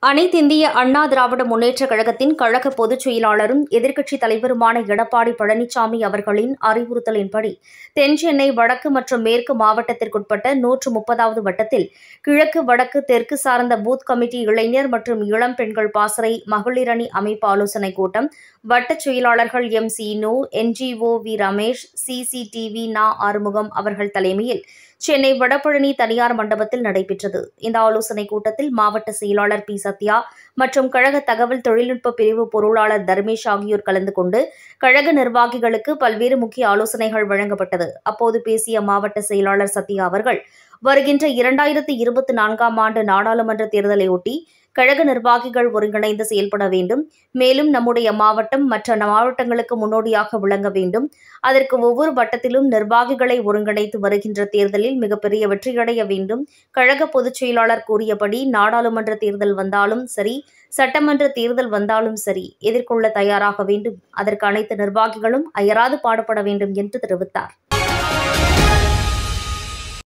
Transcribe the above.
அனைத்திந்திய அண்ணா திராவிட முன்னேற்றக் கழகத்தின் கழக பொதுச் செயலாளரும் எதிர்க்கட்சித் தலைவருமான எடப்பாடி பழனிசாமி அவர்களின் அறிவுறுத்தலின்படி தென் சென்னை வடக்கு மற்றும் மேற்கு மாவட்டத்திற்குட்பட்ட நூற்று முப்பதாவது வட்டத்தில் கிழக்கு வடக்கு தெற்கு சார்ந்த பூத் கமிட்டி இளைஞர் மற்றும் இளம் பெண்கள் பாசறை மகளிர் அணி அமைப்பு ஆலோசனைக் கூட்டம் வட்டச் செயலாளர்கள் M Seenu NGO V Ramesh CCTV Na Arumugam அவர்கள் தலைமையில் சென்னை வடபழனி தனியார் மண்டபத்தில் நடைபெற்றது இந்த ஆலோசனைக் கூட்டத்தில் மாவட்ட செயலாளர் பி சத்யா மற்றும் கழக தகவல் தொழில்நுட்ப பிரிவு பொருளாளர் தர்மேஷ் ஆகியோர் கலந்து கொண்டு கழக நிர்வாகிகளுக்கு பல்வேறு முக்கிய ஆலோசனைகள் வழங்கப்பட்டது அப்போது பேசிய மாவட்ட செயலாளர் சத்யா அவர்கள் வருகின்ற இரண்டாயிரத்து இருபத்தி நான்காம் ஆண்டு நாடாளுமன்ற தேர்தலையொட்டி கழக நிர்வாகிகள் ஒருங்கிணைந்து செயல்பட வேண்டும் மேலும் நம்முடைய மாவட்டம் மற்ற மாவட்டங்களுக்கு முன்னோடியாக விளங்க வேண்டும் அதற்கு ஒவ்வொரு வட்டத்திலும் நிர்வாகிகளை ஒருங்கிணைத்து வருகின்ற தேர்தலில் மிகப்பெரிய வெற்றியடைய வேண்டும் கழக பொதுச் செயலாளர் கூறியபடி நாடாளுமன்ற தேர்தல் வந்தாலும் சரி சட்டமன்ற தேர்தல் வந்தாலும் சரி எதிர்கொள்ள தயாராக வேண்டும் அதற்கு அனைத்து நிர்வாகிகளும் அயராது பாடுபட வேண்டும் என்று தெரிவித்தார்